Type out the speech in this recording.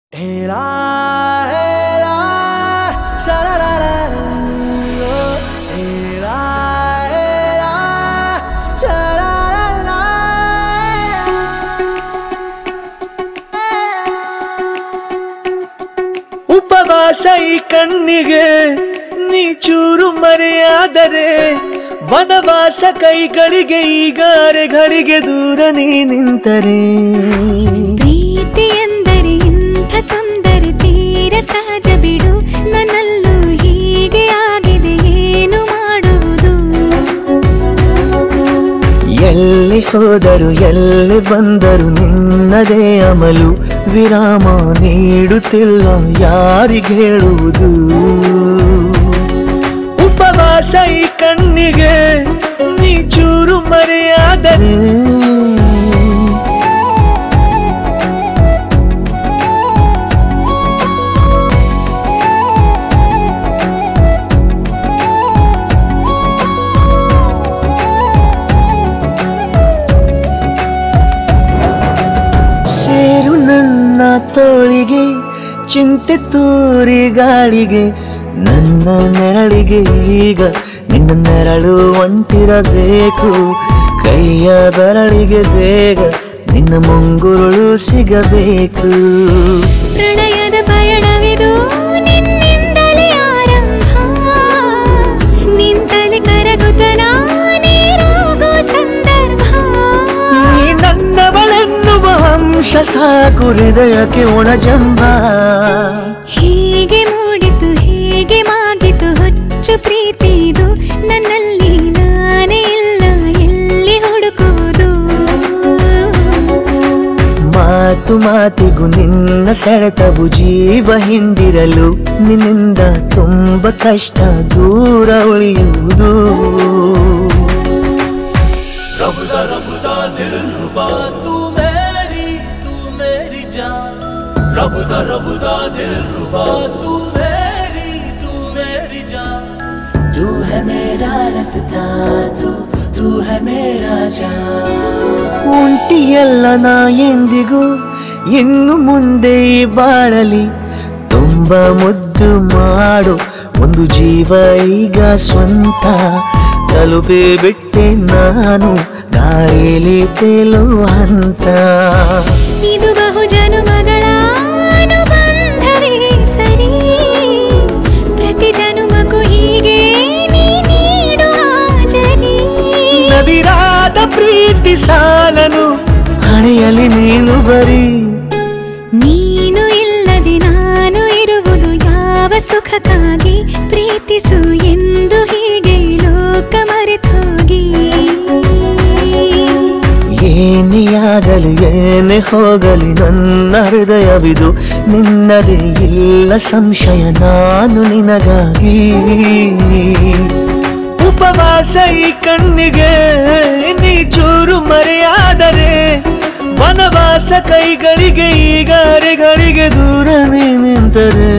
Ela, ela, sha-la-la-la-la, ela, ela, sha-la-la-la, ಉಪವಾಸ ಈ ಕಣ್ಣಿಗೆ ನೀ ಚೂರು ಮರೆಯಾದರೆ ವನವಾಸ ಕೈಗಳಿಗೆ ಈಗಾರೆಗಳಿಗೆ ದೂರ ನೀ ನಿಂತರೆ ಪ್ರೀತಿ ಎಂದರೆ ಇಂಥ ತೊಂದರೆ ತೀರ ಸಹಜ ಬಿಡು ನನ್ನಲ್ಲೂ ಹೀಗೆ ಆಗಿದೆ ಏನು ಮಾಡುವುದು ಎಲ್ಲಿ ಹೋದರು ಎಲ್ಲಿ ಬಂದರು ನಿನ್ನದೇ ಅಮಲು ವಿರಾಮ ನೀಡುತ್ತಿಲ್ಲ ಯಾರಿಗೆ ಹೇಳುವುದು ಉಪವಾಸ ಈ ಕಣ್ಣಿಗೆ ನೀ ಚೂರು ಮರೆಯಾದರೆ ಸೇರು ನನ್ನ ತೋಳಿಗೆ ಚಿಂತೆ ತೂರಿ ಗಾಳಿಗೆ ನನ್ನ ನೆರಳಿಗೆ ಈಗ ನಿನ್ನ ನೆರಳು ಒಂಟಿರಬೇಕು ಕೈಯ ಬೆರಳಿಗೆ ಬೇಗ ನಿನ್ನ ಮುಂಗುರುಳು ಸಿಗಬೇಕು ಪ್ರಣಯದ ಪಯಣವಿದು ನಿನ್ನಿಂದಲೇ ಆರಂಭ ನಿಂತಲೇ ಕರಗುತ್ತ ನಾನೇರಾಗೋ ಸಂದರ್ಭ ನೀ ನನ್ನವಳೆನ್ನುವ ಅಂಶ ಸಾಕು ಹೃದಯಕ್ಕೆ ಒಣಜಂಬ ಹೀಗೆ ಮೂಡಿತು ಹೀಗೆ ಮಾಗಿತು ಹುಚ್ಚು ಪ್ರೀತಿ ಇದು ನನ್ನಲ್ಲಿ ನಾನೇ ಇಲ್ಲ ಎಲ್ಲಿ ಹುಡುಕುವುದು ಮಾತು ಮಾತಿಗೂ ನಿನ್ನ ಸೆಳೆತವು ಜೀವ ಹಿಂದಿರಲು ನಿನ್ನಿಂದ ತುಂಬ ಕಷ್ಟ ದೂರ ಉಳಿಯುವುದು रबदा रबदा दिल रुबा तू मेरी तू मेरी जान रबदा रबदा दिल रुबा तू मेरी तू मेरी जान तू है मेरा रास्ता तू तू है मेरा जान ಒಂಟಿಯಲ್ಲ ನಾ ಎಂದಿಗೂ ಇನ್ನು ಮುಂದೆ ಈ ಬಾಳಲಿ ತುಂಬ ಮುದ್ದು ಮಾಡು ಒಂದು ಜೀವ ಈಗ ಸ್ವಂತ ತಲುಪಿ ಬಿಟ್ಟೆ ನಾನು ಗಾಳಿಲಿ ತೇಲೋ ಹಂತ ಇದು ಬಹು ಜನುಮಗಳ ಅನುಬಂಧವೇ ಸರಿ ಪ್ರತಿ ಜನುಮಕ್ಕೂ ಹೀಗೆ ನೀ ನೀಡುವ ಜರಿ ನವಿರಾದ ಪ್ರೀತಿ ಸಾಲನು ಹಣೆಯಲ್ಲಿ ನೀನು ಬರೀ ನೀನು ಇಲ್ಲದೆ ನಾನು ಇರುವುದು ಯಾವ ಸುಖಕ್ಕಾಗಿ ಪ್ರೀತಿಸು ಎಂದು ಹೀಗೆ ಲೋಕ ಮರೆತೋಗಿ ಏನೇ ಆಗಲಿ ಏನೇ ಹೋಗಲಿ ನನ್ನ ಹೃದಯವಿದು ನಿನ್ನದೇ ಇಲ್ಲ ಸಂಶಯ ನಾನು ನಿನಗಾಗಿ ಉಪವಾಸ ಈ ಕಣ್ಣಿಗೆ ನೀ ಚೂರು ಮರೆಯಾದರೆ ವನವಾಸ ಕೈಗಳಿಗೆ ಈಗಾರೆಗಳಿಗೆ ದೂರ ನೀ ನಿಂತರೆ